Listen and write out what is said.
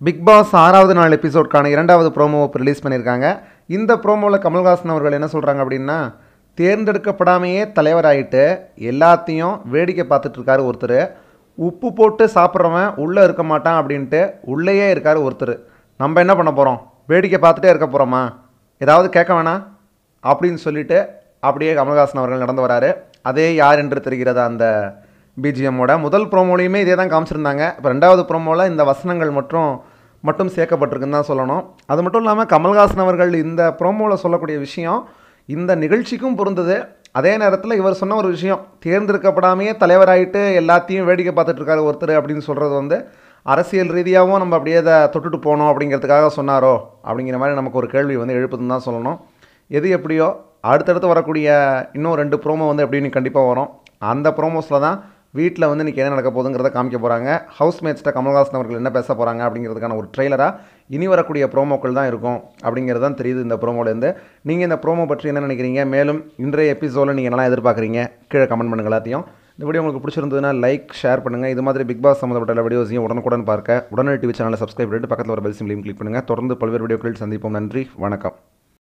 big pass ஆறாவது நாள் எபிசோட்கான இரண்டாவது ப்ரோமோவை இப்போ ரிலீஸ் பண்ணியிருக்காங்க இந்த ப்ரோமோவில் கமல்ஹாசன் அவர்கள் என்ன சொல்கிறாங்க அப்படின்னா தேர்ந்தெடுக்கப்படாமையே தலைவராயிட்டு எல்லாத்தையும் வேடிக்கை பார்த்துட்டு இருக்காரு ஒருத்தர் உப்பு போட்டு சாப்பிட்றவன் உள்ளே இருக்க மாட்டான் அப்படின்ட்டு உள்ளேயே இருக்கார் ஒருத்தர் நம்ம என்ன பண்ண போகிறோம் வேடிக்கை பார்த்துட்டே இருக்க போகிறோமா ஏதாவது கேட்க வேணாம் அப்படின்னு சொல்லிட்டு அப்படியே கமல்ஹாசன் அவர்கள் நடந்து வராரு அதே யார் என்று தெரிகிறது அந்த பிஜிஎம்மோட முதல் ப்ரோமோலையுமே இதே தான் காமிச்சிருந்தாங்க இப்போ ரெண்டாவது ப்ரோமோவில் இந்த வசனங்கள் மட்டும் மட்டும் சேர்க்கப்பட்டிருக்குன்னு தான் சொல்லணும் அது மட்டும் இல்லாமல் கமல்ஹாசன் அவர்கள் இந்த ப்ரோமோவில் சொல்லக்கூடிய விஷயம் இந்த நிகழ்ச்சிக்கும் பொருந்தது அதே நேரத்தில் இவர் சொன்ன ஒரு விஷயம் தேர்ந்தெடுக்கப்படாமையே தலைவராயிட்டு எல்லாத்தையும் வேடிக்கை பார்த்துட்டு இருக்காரு ஒருத்தர் அப்படின்னு சொல்கிறது வந்து அரசியல் ரீதியாகவும் நம்ம அப்படியே அதை தொட்டுட்டு போகணும் அப்படிங்கிறதுக்காக சொன்னாரோ அப்படிங்கிற மாதிரி நமக்கு ஒரு கேள்வி வந்து எழுப்புதுன்னு தான் சொல்லணும் எது எப்படியோ அடுத்தடுத்து வரக்கூடிய இன்னும் ரெண்டு ப்ரோமோ வந்து எப்படின்னு கண்டிப்பாக வரும் அந்த ப்ரோமோஸில் தான் வீட்டில் வந்து இன்றைக்கி என்ன நடக்க போகுதுங்கிறத காமிக்க போகிறாங்க ஹவுஸ்மேட்ஸ்கிட்ட கமல்ஹாசன் அவர்கள் என்ன பேச போகிறாங்க அப்படிங்கிறதுக்கான ஒரு ட்ரெய்லராக இனி வரக்கூடிய ப்ரோமோக்கள் தான் இருக்கும் அப்படிங்கிறது தான் தெரியுது இந்த ப்ரோமோலேருந்து நீங்கள் இந்த ப்ரோமோ பற்றி என்ன நினைக்கிறீங்க மேலும் இன்றைய எபிசோடில் நீங்கள் என்னெல்லாம் எதிர்பார்க்குறீங்க கீழே கமெண்ட் பண்ணுங்க எல்லாத்தையும் இந்த வீடியோ உங்களுக்கு பிடிச்சிருந்ததுன்னா லைக் ஷேர் பண்ணுங்கள் இது மாதிரி பிக் பாஸ் சம்மந்தப்பட்ட எல்லா வீடியோஸையும் உடனுக்குடன் பார்க்க உடனே டிவி சேனலை சப்ஸ்கிரைப் பண்ணிட்டு பக்கத்தில் ஒரு பெல் சிம்லையும் கிளிக் பண்ணுங்கள் தொடர்ந்து பல்வேறு வீடியோக்களில் சந்திப்போம் நன்றி வணக்கம்